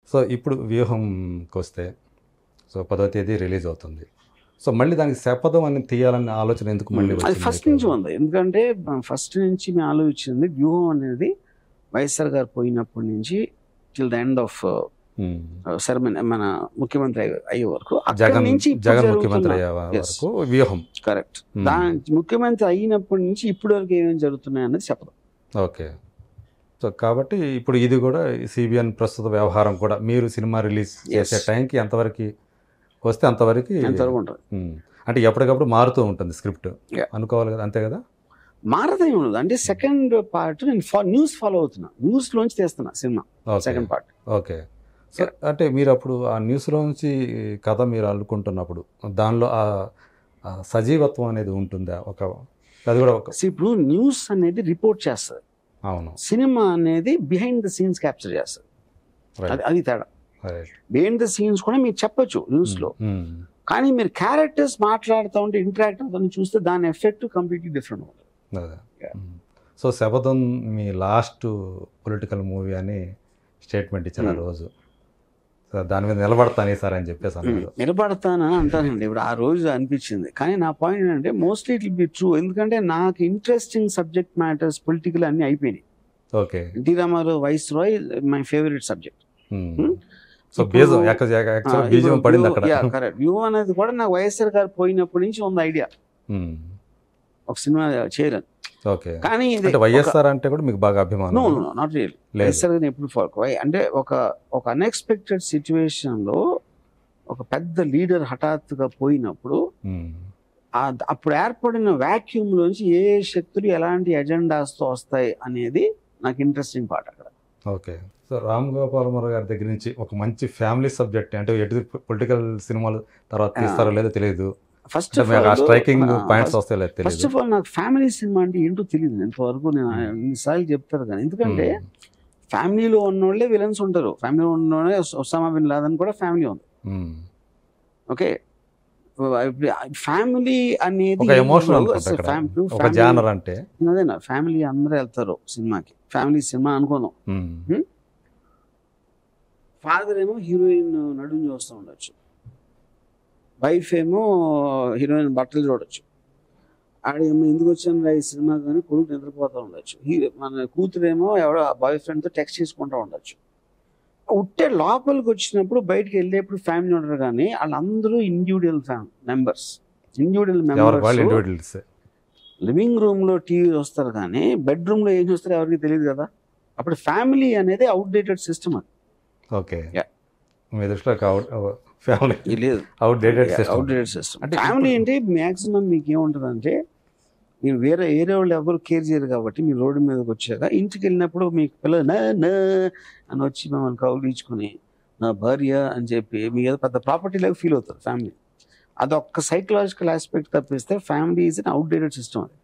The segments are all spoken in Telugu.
సో ఇప్పుడు వ్యూహంకి వస్తే సో పదో తేదీ రిలీజ్ అవుతుంది సో మళ్ళీ దానికి శపథం అని తీయాలనే ఆలోచన ఎందుకు మళ్ళీ అది వచ్చింది ఫస్ట్ మీకు? నుంచి ఉంది ఎందుకంటే ఫస్ట్ నుంచి మేము ఆలోచించింది వ్యూహం అనేది వైఎస్ఆర్ గారు పోయినప్పటి నుంచి till the end of hmm. Ceremony మన ముఖ్యమంత్రి అయ్యే- అయ్యే వరకు అక్కడి జగన్ నుంచి ఇప్పుడు జగన్ జరుగుతున్న- ముఖ్యమంత్రి అయ్యే Yes. వరకు వ్యూహం కరెక్ట్ మ్మ్. దాని ముఖ్యమంత్రి అయినప్పటి నుంచి ఇప్పటి వరకు ఏమేమి జరుగుతున్నాయి అనేది చెప్పదు ఓకే సో కాబట్టి ఇప్పుడు ఇది కూడా సిబిఎన్ ప్రస్తుత వ్యవహారం కూడా మీరు సినిమా రిలీజ్ Yes. చేసే టైంకి ఎంతవరకు వస్తే అంతవరకు ఎంతవరకు ఉంటుంది మ్మ్. అంటే ఎప్పటికప్పుడు మారుతూ ఉంటుంది స్క్రిప్ట్ Yeah. అనుకోవాలి కదా అంతే కదా మారదే ఉండదు అంటే సెకండ్ పార్ట్ నేను న్యూస్ ఫాలో అవుతున్నా న్యూస్ లోంచి తీస్తున్నా cinema okay second part okay so అంటే మీరు అప్పుడు ఆ న్యూస్లో నుంచి కథ మీరు అల్లుకుంటున్నప్పుడు దానిలో ఆ ఆ సజీవత్వం అనేది ఉంటుందా ఒక అది కూడా ఒక ఇప్పుడు న్యూస్ అనేది రిపోర్ట్ చేస్తుంది అవును సినిమా అనేది బిహైండ్ ద సీన్స్ క్యాప్చర్ చేస్తుంది రైట్ అది అది తేడా రైట్ బిహైండ్ ద సీన్స్ కూడా మీరు చెప్పొచ్చు న్యూస్ లో కానీ మీరు క్యారెక్టర్స్ మాట్లాడుతూ ఉంటే ఇంటరాక్ట్ అవుతుంది చూస్తే దాని ఎఫెక్ట్ కంప్లీట్లీ డిఫరెంట్ ఉంటుంది అదే Yeah. మ్మ్. సో శపథం మీ లాస్ట్ పొలిటికల్ మూవీ అని స్టేట్మెంట్ ఇచ్చారు ఆ Hmm. రోజు సో దాని మీద నిలబడతాను సార్ అని చెప్పేసి అన్నారు నిలబడతానని అంటానండి ఇప్పుడు ఆ రోజు అనిపించింది కానీ నా పాయింట్ ఏంటంటే మోస్ట్లీ ఇట్ బి ట్రూ ఎందుకంటే నాకు ఇంట్రెస్టింగ్ సబ్జెక్ట్ మ్యాటర్స్ పొలిటికల్ అన్ని అయిపోయినాయి okay NT Ramarao viceroy my favourite subject hmm. So ఇప్పుడు- బీజం యాక్చువల్ బీజం పడింది అక్కడ కరెక్ట్ వ్యూ అనేది కూడా నాకు వైఎస్ఆర్ గారు పోయినప్పటి నుంచి ఉంది ఐడియా మ్మ్. ఒక సినిమా చేయాలని ఓకే కానీ ఇది అంటే వైఎస్ఆర్ అంటే కూడా మీకు బాగా అభిమానం నో నో నాట్ రియల్ లేదు వైఎస్ఆర్ గారిని ఎప్పుడు ఫాలో అంటే ఒక ఒక అన్ఎక్స్పెక్టెడ్ సిచ్యువేషన్ లో ఒక పెద్ద లీడర్ హఠాత్తుగా పోయినప్పుడు మ్మ్. ఆ- అప్పుడు ఏర్పడిన వాక్యూమ్ లోంచి ఏ ఏ శక్తులు ఎలాంటి ఎజెండాస్ తో వస్తాయి అనేది నాకు ఇంట్రెస్టింగ్ పార్ట్ అక్కడ ఓకే సో రామ్ గోపాలమరావు గారి దగ్గర నుంచి ఒక మంచి ఫ్యామిలీ సబ్జెక్ట్ అంటే ఎటు పొలిటికల్ సినిమాలు తర్వాత తీస్తారో లేదో తెలియదు ఫస్ట్ అంటే మీకు ఆ స్ట్రైకింగ్ పాయింట్స్ వస్తాయో లేదో ఫస్ట్ తెలియదు ఆఫ్ ఆల్ నాకు ఫ్యామిలీ సినిమా అంటే ఏంటో తెలియదు ఇంతవరకు నేను ఇన్నిసార్లు చెప్తారు కానీ ఎందుకంటే ఫ్యామిలీలో ఉన్నోళ్ళే విలన్స్ ఉంటారు ఫ్యామిలీలో ఉన్నోళ్ళే ఒసామా బిన్ లాదన్ కూడా ఫ్యామిలీ ఉంది మ్మ్. ఓకే ఫ్యామిలీ అనేది ఒక ఎమోషనల్ అసలు అక్కడ fam- ఇప్పుడు ఒక family- జానర్ అంటే అదేనా ఫ్యామిలీ అందరూ వెళ్తారు సినిమాకి ఫ్యామిలీ సినిమా అనుకుందాం మ్మ్. ఫాదర్ ఏమో హీరోయిన్ నడుము చూస్తూ ఉండొచ్చు వైఫ్ ఏమో హీరోయిన్ బట్టలు చూడొచ్చు ఆడేమో ఎందుకు వచ్చాను రా ఈ సినిమా కానీ కొడుకు నిద్రపోతూ ఉండొచ్చు హీరో మన కూతురేమో ఎవడో బాయ్ ఫ్రెండ్తో టెక్స్ట్ చేసుకుంటూ ఉండొచ్చు ఉట్టే లోపలికి వచ్చినప్పుడు బయటికి వెళ్ళేప్పుడు ఫ్యామిలీ ఉండరు కానీ వాళ్ళందరూ ఇండివిజువల్ ఫ్యామిలీ మెంబర్స్ ఇండివిజువల్ ఎవరికి వాళ్ళు మెంబర్స్ ఇండివిజువల్స్ లివింగ్ రూమ్ లో టీవీ చూస్తారు కానీ బెడ్రూమ్ లో ఏం చూస్తారో ఎవరికి తెలియదు కదా అప్పుడు ఫ్యామిలీ అనేది అవుట్డేటెడ్ సిస్టమ్ అది ఓకే Yeah. మీ దృష్టిలో ఫ్యామిలీ ఇది లేదు అవుట్డేటెడ్ సిస్టమ్ అవుట్డేటెడ్ సిస్టమ్ అంటే ఫ్యామిలీ ఇప్పుడు- అంటే మాక్సిమం మీకు ఏముంటుంది అంటే మీరు వేరే ఏరే వాళ్ళు ఎవరు కేర్ చేయరు కాబట్టి మీరు రోడ్డు మీదకి వచ్చాక ఇంటికి వెళ్ళినప్పుడు మీకు పిల్లలు నా నా అని వచ్చి మిమ్మల్ని కౌలించుకొని నా భార్య అని చెప్పి మీ ఏదో పెద్ద ప్రాపర్టీ లాగా ఫీల్ అవుతారు ఫ్యామిలీ అదొక్క సైకలాజికల్ ఆస్పెక్ట్ తప్పిస్తే family is an outdated system అది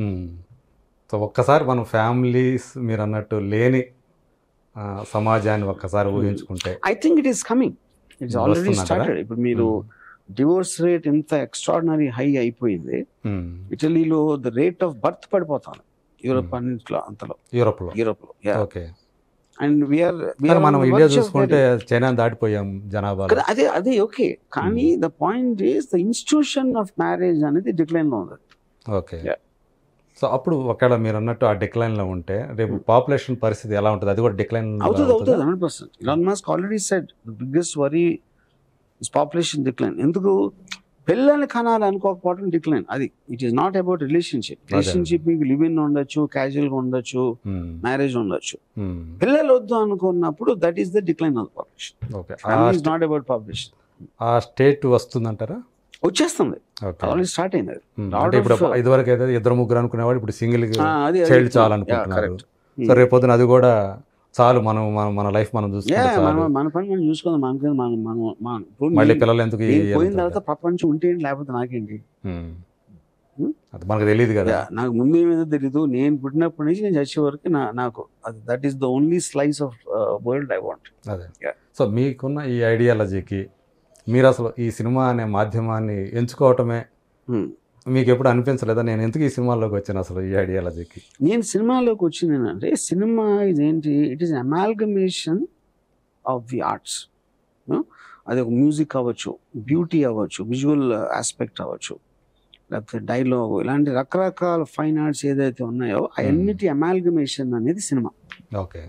సో ఒక్కసారి మనం ఫ్యామిలీస్ మీరు అన్నట్టు లేని ఆ, సమాజాన్ని ఒక్కసారి ఊహించుకుంటే I think it is coming it's already వస్తుందంటారా? స్టార్టెడ్ ఇప్పుడు మీరు డివోర్స్ రేట్ ఎంత ఎక్స్ట్రాడినరీ హై అయిపోయింది మ్మ్. ఇటలీలో ద రేట్ ఆఫ్ బర్త్ పడిపోతాను యూరోప్ అన్నింటిలో అంతలో యూరోప్లో యూరోప్ లో ఓకే అండ్ వీఆర్ కానీ మనం ఇండియా చూసుకుంటే చైనా దాటిపోయాం జనాభాలో అదే అదే ఓకే కానీ the point is the institution of marriage అనేది డిక్లైన్ లో ఉంది ఓకే Yeah. సో అప్పుడు ఒకవేళ మీరు అన్నట్టు ఆ డిక్లైన్ లో ఉంటే రేపు పాపులేషన్ పరిస్థితి ఎలా ఉంటుంది అది కూడా డిక్లైన్ అవుతుంది అవుతుంది hundred percent Elon Musk already said the biggest worry is population decline ఎందుకు పిల్లల్ని కనాలి అనుకోకపోవడం డిక్లైన్ అది it is not about relationship relationship మీకు లివ్ ఇన్ ఉండొచ్చు క్యాజువల్ గా ఉండొచ్చు మ్యారేజ్ ఉండొచ్చు పిల్లలు వద్దు అనుకున్నప్పుడు that is the decline of population okay family is not about population ఆ స్టేట్ వస్తుందంటారా వచ్చేస్తుంది ఓకే ఆల్రెడీ స్టార్ట్ అయింది అది lot అంటే ఇప్పుడు of- ఇదివరకు అయితే ఇద్దరు ముగ్గురు అనుకునేవాడు ఇప్పుడు సింగిల్ ఆ, అది అది. చైల్డ్ Yeah, చాలనుకుంటున్నారు correct. సో రేపొద్దున అది కూడా చాలు మనం మన మన లైఫ్ మనం Yeah, చూసుకుంటే మన చాలు మన పని మనం చూసుకుందాం మనకి మనం మనం మనం ఇప్పుడు మళ్ళీ నేను- పిల్లలు ఎందుకు ఈ- నేను పోయిన ఎందుకు? తర్వాత ప్రపంచం ఉంటే ఏంటి, లేకపోతే నాకేంటి ఉమ్. Hmm? అది మనకు తెలియదు కదా Yeah, నాకు ముందు ఏమేదో తెలీదు నేను పుట్టినప్పటి నుంచి నేను చచ్చే వరకు నా నాకు అది that is the only slice of world I want అదే Yeah. సో మీకున్న ఈ ఐడియాలజీకి మీరు అసలు ఈ సినిమా అనే మాధ్యమాన్ని ఎంచుకోవటమే మీకు ఎప్పుడు అనిపించలేదా నేను ఎందుకు ఈ సినిమాలోకి వచ్చాను అసలు ఈ ఐడియాలజీకి నేను సినిమాలోకి వచ్చింది ఏంటంటే సినిమా ఇదేంటి it is amalgamation of the arts అది ఒక మ్యూజిక్ అవ్వచ్చు బ్యూటీ అవ్వచ్చు విజువల్ ఆస్పెక్ట్ అవ్వచ్చు లేకపోతే డైలాగ్ ఇలాంటి రకరకాల ఫైన్ ఆర్ట్స్ ఏదైతే ఉన్నాయో అవన్నిటి అమాల్గమేషన్ అనేది సినిమా ఓకే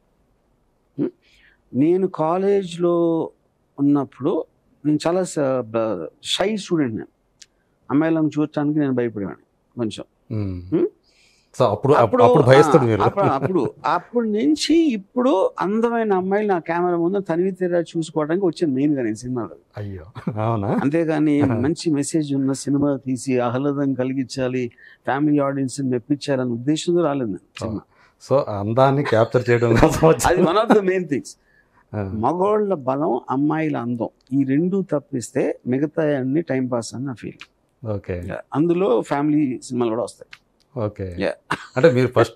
నేను కాలేజ్లో ఉన్నప్పుడు నేను చాలా షై స్టూడెంట్ నేను అమ్మాయిలను చూడటానికి నేను భయపడేవాడిని కొంచెం Hmm? సో అప్పుడు అప్పుడు అప్పుడు భయస్తుడు ఆ, మీరు అప్పుడు అప్పుడు అప్పుడు నుంచి ఇప్పుడు అందమైన అమ్మాయిలు నా కెమెరా ముందు తనివి తీరా చూసుకోవడానికి వచ్చింది మెయిన్ గా నేను సినిమాలో అయ్యో అవునా అంతేగాని మంచి మెసేజ్ ఉన్న సినిమా తీసి ఆహ్లాదం కలిగించాలి ఫ్యామిలీ ఆడియన్స్ మెప్పించాలనే ఉద్దేశంతో రాలేదు నేను సినిమా సో అందాన్ని క్యాప్చర్ చేయడం కోసం అది వచ్చి- one of the main things ఆ, మగోళ్ళ బలం అమ్మాయిల అందం ఈ రెండు తప్పిస్తే మిగతా అన్ని టైం పాస్ అని నా ఫీల్ ఓకే అందులో ఫ్యామిలీ సినిమాలు కూడా వస్తాయి ఓకే Yeah. అంటే మీరు ఫస్ట్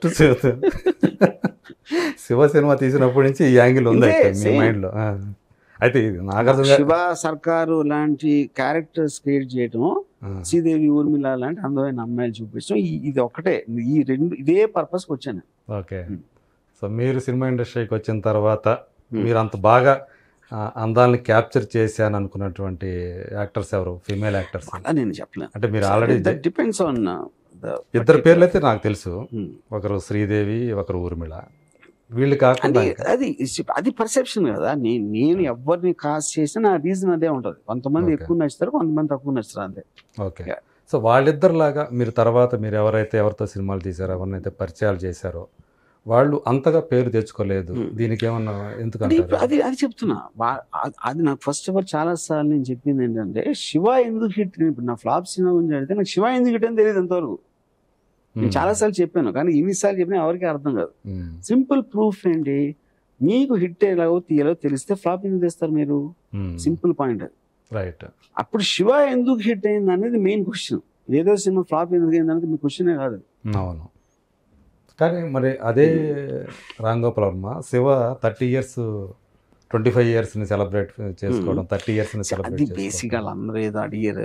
శివ సినిమా తీసినప్పటి నుంచి ఈ యాంగిల్ ఉంది ఇదే, అయితే మీ same. మైండ్ లో ఆ. అయితే ఇది నాగార్జున గారు- శివ సర్కారు లాంటి క్యారెక్టర్స్ క్రియేట్ చేయటం ఆ, శ్రీదేవి ఊర్మిళ లాంటి అందమైన అమ్మాయిలు చూపించడం ఈ- ఇది ఒకటే ఈ రెండు ఇదే పర్పస్కి వచ్చాను ఓకే Hmm. సో మీరు సినిమా ఇండస్ట్రీకి వచ్చిన తర్వాత మీరు అంత బాగా ఆ, అందాలని క్యాప్చర్ చేశాను అనుకున్నటువంటి యాక్టర్స్ ఎవరు ఫీమేల్ యాక్టర్స్ అలా నేను చెప్పలేను అంటే మీరు ఆల్రెడీ డిపెండ్స్ ఆన్ ఇద్దరు పేర్లు అయితే నాకు తెలుసు ఒకరు శ్రీదేవి ఒకరు ఊర్మిళ వీళ్ళు కాకుండా అంటే అది అది పర్సెప్షన్ కదా నేను నేను ఎవరిని కాస్ట్ చేసినా నా రీజన్ అదే ఉంటుంది కొంతమంది Okay. ఎక్కువ నచ్చుతారు కొంతమంది తక్కువ నచ్చుతారు అంతే ఓకే Yeah. సో వాళ్ళిద్దరిలాగా మీరు తర్వాత మీరు ఎవరైతే ఎవరితో సినిమాలు తీశారో ఎవరినైతే పరిచయాలు చేశారో వాళ్ళు అంతగా పేరు తెచ్చుకోలేదు Hmm. దీనికి ఏమన్నా అంటే ఎందుకంటే ఇప్పుడు అది అది చెప్తున్నా వా- అ- అది నాకు ఫస్ట్ ఆఫ్ ఆల్ చాలా సార్లు నేను చెప్పింది ఏంటంటే శివ ఎందుకు హిట్ ఇప్పుడు నా ఫ్లాప్ సినిమా గురించి అడిగితే నాకు శివ ఎందుకు హిట్ అని తెలియదు ఎంతవరకు నేను చాలా సార్లు చెప్పాను కానీ ఇన్నిసార్లు చెప్పినా ఎవరికి అర్థం కాదు సింపుల్ ప్రూఫ్ ఏంటి మీకు హిట్ ఎలాగో తీయాలో తెలిస్తే ఫ్లాప్ ఎందుకు తెస్తారు మీరు సింపుల్ పాయింట్ అది రైట్ అప్పుడు శివ ఎందుకు హిట్ అయింది అనేది మెయిన్ క్వశ్చన్ ఏదో సినిమా ఫ్లాప్ ఎందుకు అయింది అనేది మీ క్వశ్చనే కాదు అవును కానీ మరి అదే Ram Gopal Varma Shiva thirty years twenty five ఇయర్స్ని సెలబ్రేట్ చేసుకోవడం థర్టీ ఇయర్స్ని అది సెలబ్రేట్ బేసిక్ వాళ్ళందరూ ఏదో అడిగారు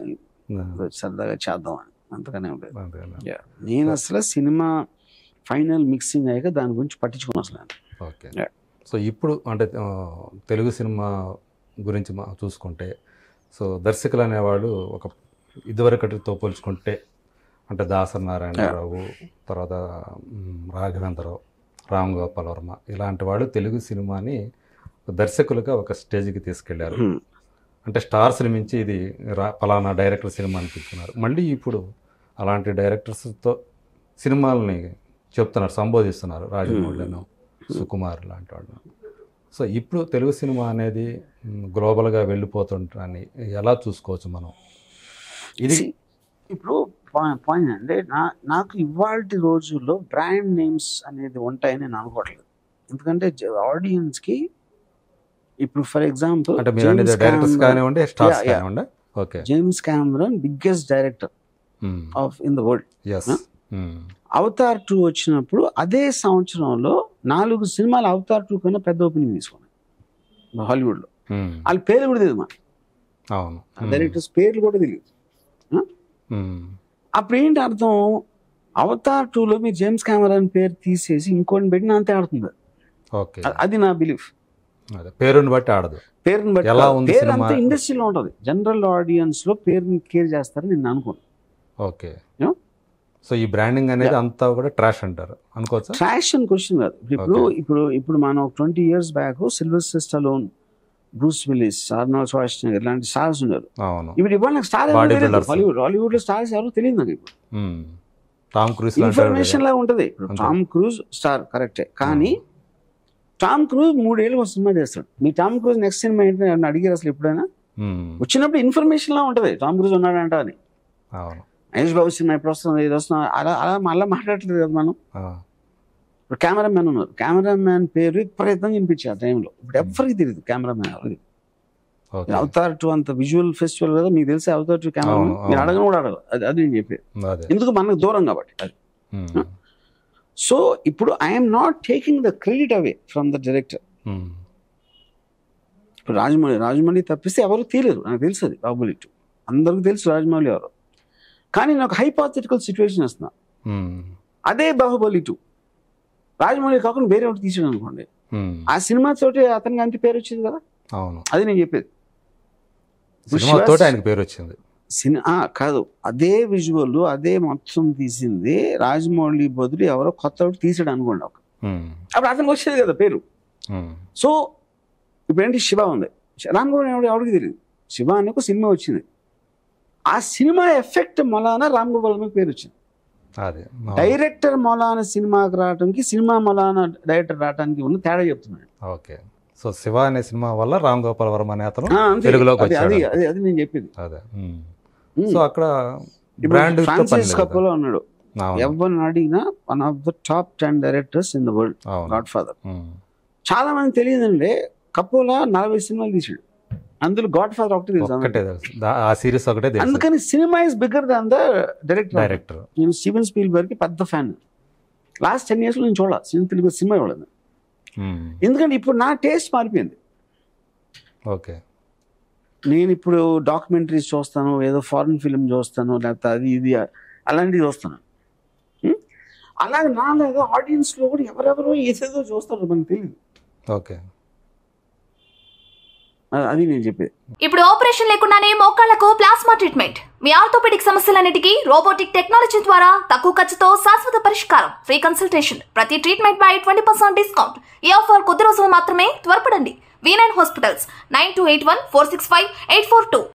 సరదాగా చేద్దాం అని అంతగానే ఉండేది Yeah. నేను అసలు సినిమా ఫైనల్ మిక్సింగ్ అయ్యాక దాని గురించి పట్టించుకుని అసలు నేను. Okay Yeah. సో ఇప్పుడు అంటే ఆ, తెలుగు సినిమా గురించి మా చూసుకుంటే సో దర్శకులు అనేవాళ్ళు ఒక ఇదివరకటితో పోల్చుకుంటే అంటే దాసరి నారాయణరావు తర్వాత మ్, రాఘవేంద్రరావు రామ్ గోపాల్ వర్మ ఇలాంటి వాళ్ళు తెలుగు సినిమాని దర్శకులుగా ఒక స్టేజ్కి తీసుకెళ్లారు Hmm. అంటే స్టార్స్ని మించి ఇది రా పలానా డైరెక్టర్ సినిమా అనిపించుకున్నారు మళ్ళీ ఇప్పుడు అలాంటి డైరెక్టర్స్తో సినిమాలని చెప్తున్నారు సంబోధిస్తున్నారు రాజమౌళిను సుకుమార్ లాంటి వాళ్ళు సో ఇప్పుడు తెలుగు సినిమా అనేది మ్, గ్లోబల్గా వెళ్ళిపోతుంటాన్ని ఎలా చూసుకోవచ్చు మనం ఇది See, ఇప్పుడు పాయింట్ అంటే నా నాకు ఇవాళ రోజుల్లో బ్రాండ్ నేమ్స్ అనేది ఉంటాయని నేను అనుకోవట్లేదు ఎందుకంటే ఆడియన్స్కి ఇప్పుడు ఫర్ ఎగ్జాంపుల్ అంటే మీరు అనేది డైరెక్టర్స్ కానివ్వండి స్టార్స్ Yeah, yeah. కానివ్వండి okay James Cameron biggest director of in the world yes Avatar two వచ్చినప్పుడు అదే సంవత్సరంలో నాలుగు సినిమాలు అవతార్ టూ కన్నా పెద్ద ఓపెనింగ్ తీసుకున్నాయి హాలీవుడ్లో వాళ్ళ పేర్లు కూడా తెలియదు మనకి అవును డైరెక్టర్స్ పేర్లు కూడా తెలియదు మ్, అప్పుడు ఏంటి అర్థం అవతార్ టూలో మీరు జేమ్స్ కెమెరాన్ పేరు తీసేసి ఇంకోటి పెట్టిన అంతే ఆడుతుంది ఓకే అ- అది నా బిలీఫ్ అదే పేరుని బట్టి ఆడదు పేరుని బట్టి ఎలా కాదు. ఉంది పేరు సినిమా? అంతా ఇండస్ట్రీలో ఉంటుంది జనరల్ ఆడియన్స్ లో పేరుని కేర్ చేస్తారని నేను అనుకోను ఓకే Yeah. సో ఈ బ్రాండింగ్ అనేది అంతా కూడా ట్రాష్ అంటారు అనుకోవచ్చా ట్రాష్ అని క్వశ్చన్ కాదు ఇప్పుడు Okay. ఇప్పుడు ఇప్పుడు మనం ఒక ట్వంటీ ఇయర్స్ బ్యాక్ సిల్వర్ Stallone Bruce Willis Arnold Schwarzenegger ఇలాంటి స్టార్స్ ఉన్నారు అవును ఇప్పుడు ఇవాళ నాకు star Body builders. Hollywood Hollywood లో స్టార్స్ ఎవరు తెలియదు నాకు ఇప్పుడు మ్మ్. టామ్ క్రూస్ లాంటి ఇన్ఫర్మేషన్ లాగా ఉంటది ఇప్పుడు అంతే. టామ్ క్రూజ్ స్టార్ కరెక్టే కానీ టామ్ క్రూజ్ మూడేళ్ళు ఒక సినిమా చేస్తాడు మీ టామ్ క్రూజ్ నెక్స్ట్ సినిమా ఏంటి అని అడిగారు అసలు ఎప్పుడైనా మ్మ్. వచ్చినప్పుడు ఇన్ఫర్మేషన్ లా ఉంటది టామ్ క్రూజ్ ఉన్నాడంట అని అవును మహేష్ బాబు సినిమా ఎప్పుడు వస్తుంది ఇది వస్తున్నా అలా అలా మళ్ళీ మాట్లాడట్లేదు కదా మనం ఆ, ఇప్పుడు కెమెరా మ్యాన్ ఉన్నారు కెమెరా మ్యాన్ పేరు విపరీతంగా వినిపించారు ఆ టైంలో ఇప్పుడు ఎవరికి తెలియదు కెమెరా మ్యాన్ ఎవరికి ఓకే అవతార్ టూ అంత విజువల్ ఫెస్టివల్ కదా మీకు తెలిసే అవతార్ టూ కెమెరా అవును, మీరు అవును. అడగను కూడా అడగదు అది అది నేను చెప్పేది అదే ఎందుకు మనకు దూరం కాబట్టి అది మ్మ్. సో ఇప్పుడు I'm not taking the credit away from the director hmm. ఇప్పుడు రాజమౌళి రాజమౌళి తప్పిస్తే ఎవరు తీయలేరు నాకు తెలుసు అది బాహుబలి టూ అందరికి తెలుసు రాజమౌళి ఎవరు కానీ నాకు హైపాథెటికల్ సిచ్యువేషన్ వస్తున్నా మ్మ్. అదే బాహుబలి టూ రాజమౌళి కాకుండా వేరే ఒకటి తీసాడు అనుకోండి ఉమ్, ఆ సినిమా తోటి అతనికి అంత పేరు వచ్చింది కదా అవును అది నేను చెప్పేది ఇప్పుడు సినిమా శివ- తోటి ఆయనకి పేరు వచ్చింది సినిమా కాదు అదే విజువల్ అదే మొత్తం తీసింది రాజమౌళి బదులు ఎవరో కొత్త వాడు తీసాడు అనుకోండి ఒక ఉమ్, అప్పుడు అతనికి వచ్చేది కదా పేరు ఉమ్, సో ఇప్పుడు ఏంటి శివ ఉంది రామ్ గోపాల్ ఎవడు ఎవరికి తెలియదు శివ అనే ఒక సినిమా వచ్చింది ఆ సినిమా ఎఫెక్ట్ మొలాన రామ్ గోపాల్ మీద పేరు వచ్చింది అదే అవును. డైరెక్టర్ మొలాన సినిమాకి రావడానికి సినిమా మొలాన డైరెక్టర్ రావడానికి ఉన్న తేడా చెప్తున్నాడు ఓకే సో శివ అనే సినిమా వల్ల రామ్ గోపాల్ వర్మ అనే అతను ఆ, అంతే. తెలుగులోకి అది అది వచ్చాడు. అది అది నేను చెప్పింది అదే ఉమ్. ఉమ్. సో అక్కడ ఇప్పుడు బ్రాండ్ ఫ్రాన్సిస్ కప్పులో ఉన్నాడు అవును ఎవరిని అడిగినా one of the top ten directors in the world అవును గాడ్ ఫాదర్ ఉమ్, చాలా మంది తెలియదండి కప్పుల నలభై సినిమాలు తీసాడు అందులో గాడ్ ఫాదర్ ఒకటి తెలుసు ఒక్కటే అందరికీ. తెలుసు దా- ఆ సిరీస్ ఒకటే తెలుసు అందుకని cinema is bigger than the director director నేను స్టీవెన్ స్పీల్బర్గ్ కి పెద్ద ఫ్యాన్ లాస్ట్ టెన్ ఇయర్స్ నేను చూడాలి సినిమా తెలుగు సినిమా చూడలేదు ఉమ్, ఎందుకంటే ఇప్పుడు నా టేస్ట్ మారిపోయింది ఓకే నేను ఇప్పుడు డాక్యుమెంటరీస్ చూస్తాను ఏదో ఫారిన్ ఫిల్మ్ చూస్తాను లేకపోతే అది ఇది అలాంటివి చూస్తాను ఉం? అలాగే నాలాగా ఆడియన్స్లో కూడా ఎవరెవరో ఏదేదో చూస్తారు మనకు తెలియదు ఓకే అ- అది నేను చెప్పేది ఇప్పుడు ఆపరేషన్ లేకుండానే మోకాళ్లకు ప్లాస్మా ట్రీట్మెంట్ మీ ఆర్థోపెడిక్ సమస్యలన్నిటికీ రోబోటిక్ టెక్నాలజీ ద్వారా తక్కువ ఖర్చుతో శాశ్వత పరిష్కారం ఫ్రీ కన్సల్టేషన్ ప్రతి ట్రీట్మెంట్ పై ట్వంటీ పర్సెంట్ డిస్కౌంట్ ఈ ఆఫర్ కొద్ది రోజులు మాత్రమే త్వరపడండి V nine hospitals nine two eight one four six five eight four two